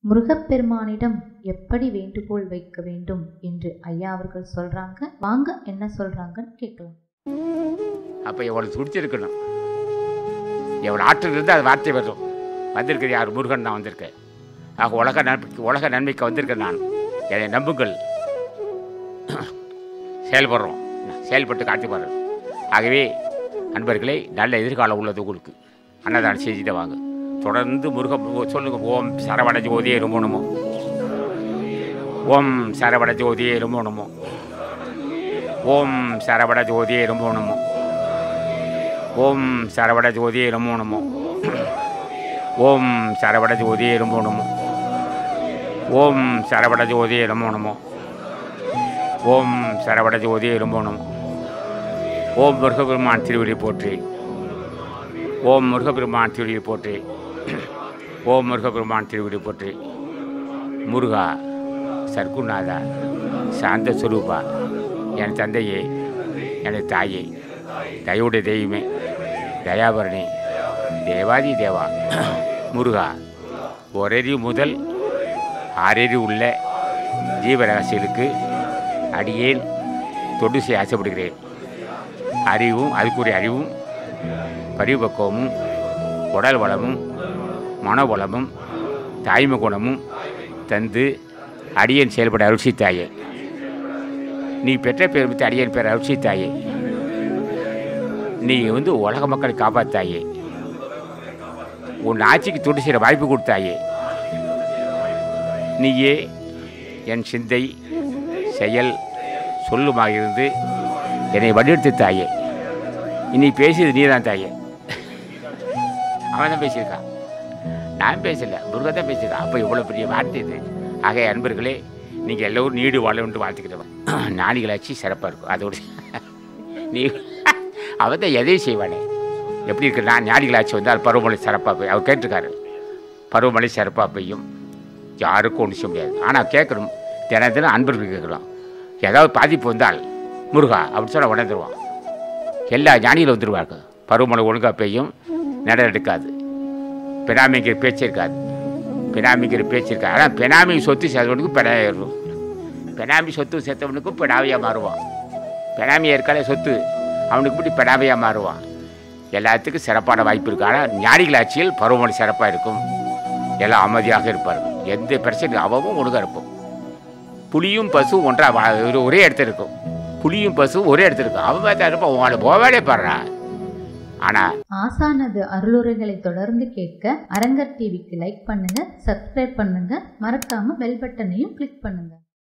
முருகப்பெருமானிடம் எப்படி வேண்டுகோள் வைக்க வேண்டும் என்று ஐயா அவர்கள் சொல்றாங்க வாங்க என்ன சொல்றாங்கன்னு கேட்கலாம் அப்போ எவ்வளோ துடிச்சிருக்கணும் எவ்வளோ ஆற்றல் இருந்தால் அது வார்த்தை வரும் வந்திருக்கிறது யார் முருகன் நான் வந்திருக்கேன் ஆக உலக நன்மைக்கு உலக நன்மைக்கு வந்திருக்கேன் நான் என்னை நம்புங்கள் செயல்படுறோம் செயல்பட்டு காட்டி பாருங்கள் ஆகவே அன்பர்களே நல்ல எதிர்காலம் உள்ளது உங்களுக்கு அன்னதானம் செஞ்சுட்டு வாங்க தொடர்ந்து முருக சொல்லுங்க ஓம் சரவண ஜோதியே ரொம்ப நமோ ஓம் சரவண ஜோதியே ரொம்ப நமோ ஓம் சரவண ஜோதியே ரொம்ப நமோ ஓம் சரவண ஜோதியே நமோ நமோ ஓம் சரவண ஜோதியே நமோ நமோ ஓம் சரவண ஜோதியே நமோ நமோ ஓம் சரவண ஜோதியே நமோ நமோ ஓம் முருகபெருமான் திருவடி போற்றி ஓம் முருகபெருமான் திருவடி போற்றி ஓம் முருகபெருமான் திருவடி போற்றி முருகா சர்க்குநாதா சாந்த சுரூபா என் தந்தையே எனது தாயே தயவுடைய தெய்வமே தயாபரணி தேவாதி தேவா முருகா ஒரறி முதல் ஆறறி உள்ள ஜீவராசிகளுக்கு அடியேன் தொண்டு செய்ய ஆசைப்படுகிறேன் அறிவும் அதுக்குரிய அறிவும் பரிபக்குவமும் உடல் வளமும் மனவளமும் தாய்மை குணமும் தந்து அடியேன் செயல்பட அருட்சி தாயே நீ பெற்ற பேர் பற்றி அடியேன் பேர் அருட்சி தாயே நீ வந்து உலக மக்களை காப்பாத்தாயே உன் ஆட்சிக்கு தொண்டு செய்கிற வாய்ப்பு கொடுத்தாயே நீயே என் சிந்தை செயல் சொல்லுமாக இருந்து என்னை வடிவெடுத்து தாயே இனி பேசியது நீ தான் தாயே அவன் தான் பேசியிருக்கான் நான் பேசல முருகன் தான் பேசியிருக்கான் அப்போ இவ்வளோ பெரிய வார்த்தை இது ஆக அன்பர்களே நீங்கள் எல்லோரும் நீடு வாழணுன்ட்டு வாழ்த்துக்கிறவன் நாடிகளாச்சு சிறப்பாக இருக்கும் அதோட நீ அவன் தான் எதையும் செய்வானே எப்படி இருக்கு நான் ஞாடிகளாட்சி வந்தால் பருவமழை சிறப்பாக பெய்யும் அவர் கேட்டிருக்காரு பருவமழை சிறப்பாக பெய்யும் யாருக்கும் ஒன்றும் செய்ய முடியாது ஆனால் கேட்கணும் தினம் தினம் அன்பர்கள் கேட்கலாம் ஏதாவது பாதிப்பு வந்தால் முருகா அப்படின்னு சொல்ல உணர்ந்துருவான் எல்லா ஞானிகளும் வந்துடுவாங்க பருவமழை ஒழுங்காக பெய்யும் நட எடுக்காது பெனாமிங்கிற பேச்சு இருக்காது பெனாமிங்கிற பேச்சு இருக்காது ஆனால் பெனாமி சொத்து சேர்த்தவனுக்கும் பெனாயிரும் பெனாமி சொத்து சேர்த்தவனுக்கும் பெனாவியாக மாறுவான் பெனாமியாக இருக்காலே சொத்து அவனுக்கு இப்படி பெனாவியாக மாறுவான் எல்லாத்துக்கும் சிறப்பான வாய்ப்பு இருக்குது ஆனால் ஞானிகள் ஆட்சியில் பருவமழை சிறப்பாக இருக்கும் எல்லாம் அமைதியாக இருப்பார்கள் எந்த பிரச்சனையும் அவவும் ஒழுங்காக இருப்போம் புலியும் பசுவும் ஒன்றா வா- ஒரு- ஒரே இடத்துல இருக்கும் புலியும் பசுவும் ஒரே இடத்துல இருக்கும் அவன் பார்த்தா இருப்பான் உங்களை போவாடே பாடுறா ஆனால் ஆசானது அருளுரைகளை தொடர்ந்து கேட்க அரங்கர் டிவிக்கு லைக் பண்ணுங்க சப்ஸ்கிரைப் பண்ணுங்க மறக்காம பெல் பட்டனையும் கிளிக் பண்ணுங்க